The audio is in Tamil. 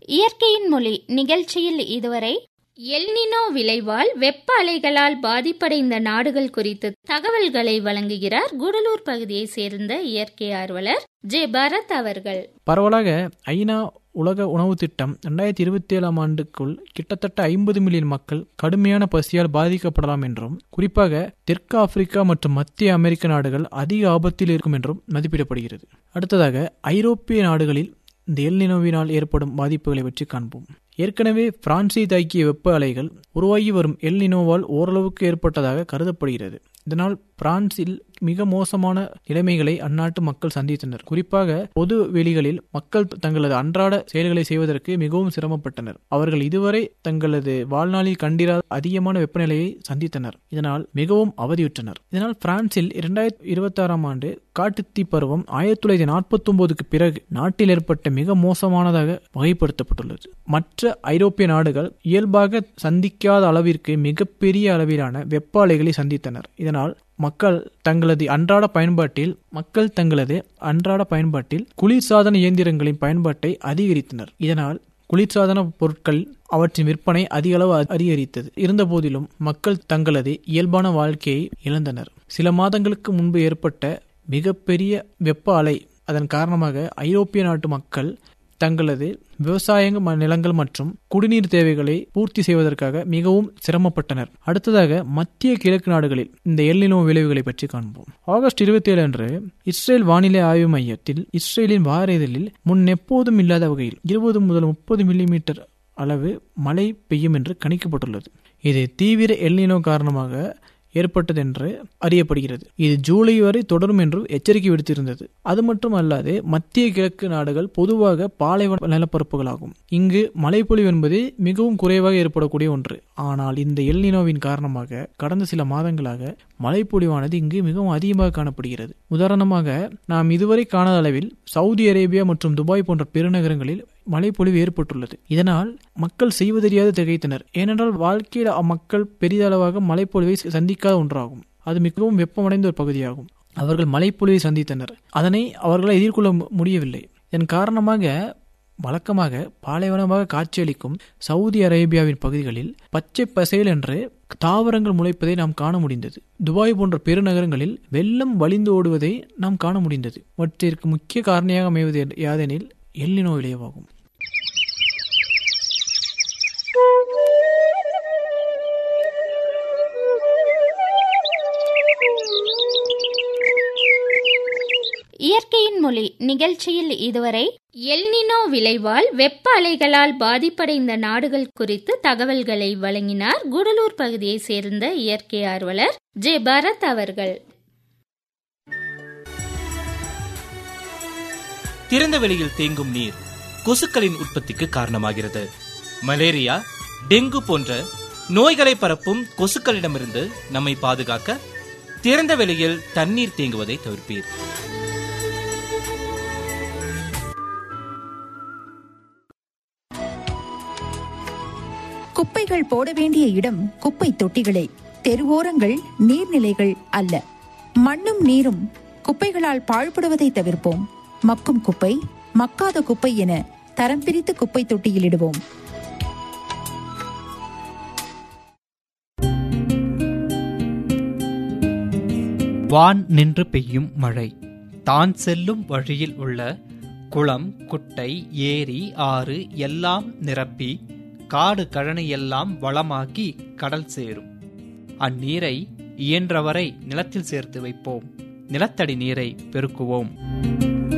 இயற்கையின் மொழி நிகழ்ச்சியில் இதுவரை எல்னினோ விளைவால் வெப்ப அலைகளால் பாதிப்படைந்த நாடுகள் குறித்து தகவல்களை வழங்குகிறார் குடலூர் பகுதியை சேர்ந்த இயற்கை ஆர்வலர் ஜே பரத் அவர்கள் பரவலாக ஐநா உலக உணவு திட்டம் ரெண்டாயிரத்தி இருபத்தி ஏழாம் ஆண்டுக்குள் கிட்டத்தட்ட ஐம்பது மில்லியன் மக்கள் கடுமையான பசியால் பாதிக்கப்படலாம் என்றும் குறிப்பாக தெற்கு ஆப்பிரிக்கா மற்றும் மத்திய அமெரிக்க நாடுகள் அதிக ஆபத்தில் இருக்கும் என்றும் மதிப்பிடப்படுகிறது அடுத்ததாக ஐரோப்பிய நாடுகளில் இந்த எல்நினோவினால் ஏற்படும் பாதிப்புகளை பற்றி காண்போம் ஏற்கனவே பிரான்சை தாக்கிய வெப்ப அலைகள் உருவாகி வரும் எல்நினோவால் ஓரளவுக்கு ஏற்பட்டதாக கருதப்படுகிறது இதனால் பிரான்சில் மிக மோசமான நிலைமைகளை அந்நாட்டு மக்கள் சந்தித்தனர் குறிப்பாக பொது வெளிகளில் மக்கள் தங்களது அன்றாட செயல்களை செய்வதற்கு மிகவும் சிரமப்பட்டனர் அவர்கள் இதுவரை தங்களது வாழ்நாளில் கண்டிராத அதிகமான வெப்பநிலையை சந்தித்தனர் இதனால் மிகவும் அவதியுற்றனர் இதனால் பிரான்சில் இரண்டாயிரத்தி இருபத்தி ஆறாம் ஆண்டு காட்டுத்தீ பருவம் ஆயிரத்தி தொள்ளாயிரத்தி நாற்பத்தி ஒன்பதுக்கு பிறகு நாட்டில் ஏற்பட்ட மிக மோசமானதாக வகைப்படுத்தப்பட்டுள்ளது மற்ற ஐரோப்பிய நாடுகள் இயல்பாக சந்திக்காத அளவிற்கு மிகப்பெரிய அளவிலான வெப்ப அலைகளை சந்தித்தனர் இதனால் மக்கள் தங்களது அன்றாட பயன்பாட்டில் மக்கள் தங்களது அன்றாட பயன்பாட்டில் குளிர்சாதன இயந்திரங்களின் பயன்பாட்டை அதிகரித்தனர் இதனால் குளிர்சாதன பொருட்கள் அவற்றின் விற்பனை அதிக அளவு அதிகரித்தது இருந்த போதிலும் மக்கள் தங்களது இயல்பான வாழ்க்கையை இழந்தனர் சில மாதங்களுக்கு முன்பு ஏற்பட்ட மிகப்பெரிய வெப்ப அலை அதன் காரணமாக ஐரோப்பிய நாட்டு மக்கள் தங்களது விவசாய நிலங்கள் மற்றும் குடிநீர் தேவைகளை பூர்த்தி செய்வதற்காக மிகவும் சிரமப்பட்டனர் அடுத்ததாக மத்திய கிழக்கு நாடுகளில் இந்த எல்லினோ விளைவுகளை பற்றி காண்போம் ஆகஸ்ட் இருபத்தி ஏழு அன்று இஸ்ரேல் வானிலை ஆய்வு மையத்தில் இஸ்ரேலின் வார இதழில் முன் எப்போதும் இல்லாத வகையில் இருபது முதல் முப்பது மில்லிமீட்டர் அளவு மழை பெய்யும் என்று கணிக்கப்பட்டுள்ளது இது தீவிர எல்லினோ காரணமாக ஏற்பட்டது என்று அறியப்படுகிறது இது ஜூலை வரை தொடரும் என்று எச்சரிக்கை விடுத்திருந்தது அது மட்டும் அல்லாது மத்திய கிழக்கு நாடுகள் பொதுவாக பாலைவன நிலப்பரப்புகளாகும் இங்கு மழைப்பொழிவு என்பது மிகவும் குறைவாக ஏற்படக்கூடிய ஒன்று ஆனால் இந்த எல்னினோவின் காரணமாக கடந்த சில மாதங்களாக மழைப்பொழிவானது இங்கு மிகவும் அதிகமாக காணப்படுகிறது உதாரணமாக நாம் இதுவரை காணாத அளவில் சவுதி அரேபியா மற்றும் துபாய் போன்ற பெருநகரங்களில் மழைப்பொழிவு ஏற்பட்டுள்ளது இதனால் மக்கள் செய்வதறியாது திகைத்தனர் ஏனென்றால் வாழ்க்கையில் மக்கள் பெரிதளவாக மழைப்பொழிவை சந்திக்காத ஒன்றாகும் அது மிகவும் வெப்பமடைந்த ஒரு பகுதியாகும் அவர்கள் மழைப்பொழிவை சந்தித்தனர் அதனை அவர்களால் எதிர்கொள்ள முடியவில்லை இதன் காரணமாக வழக்கமாக பாலைவனமாக காட்சியளிக்கும் சவுதி அரேபியாவின் பகுதிகளில் பச்சை பசேல் என்று தாவரங்கள் முளைப்பதை நாம் காண முடிந்தது துபாய் போன்ற பெருநகரங்களில் வெள்ளம் வலிந்து ஓடுவதை நாம் காண முடிந்தது மற்றிற்கு முக்கிய காரணியாக அமைவது யாதெனில் எல்லினோ விளைவாகும் இயற்கையின் மொழி நிகழ்ச்சியில் இதுவரை எல்னினோ விளைவால் வெப்ப அலைகளால் பாதிப்படைந்த நாடுகள் குறித்து தகவல்களை வழங்கினார் குடலூர் பகுதியை சேர்ந்த இயற்கை ஆர்வலர் ஜே பரத் அவர்கள் திறந்த வெளியில் தேங்கும் நீர் கொசுக்களின் உற்பத்திக்கு காரணமாகிறது மலேரியா டெங்கு போன்ற நோய்களை பரப்பும் கொசுக்களிடமிருந்து நம்மை பாதுகாக்க திறந்த வெளியில் தண்ணீர் தேங்குவதை தவிர்ப்பீர் குப்பைகள் போட வேண்டிய இடம் குப்பை தொட்டிகளே தெருவோரங்கள் நீர்நிலைகள் அல்ல மண்ணும் நீரும் குப்பைகளால் பாழ்படுவதை தவிர்ப்போம் மக்கும் குப்பை மக்காத குப்பை என தரம் பிரித்து குப்பை தொட்டியில் இடுவோம் வான் நின்று பெய்யும் மழை தான் செல்லும் வழியில் உள்ள குளம் குட்டை ஏரி ஆறு எல்லாம் நிரப்பி காடு கழனி எல்லாம் வளமாக்கி கடல் சேரும் அந்நீரை இயன்றவரை நிலத்தில் சேர்த்து வைப்போம் நிலத்தடி நீரை பெருக்குவோம்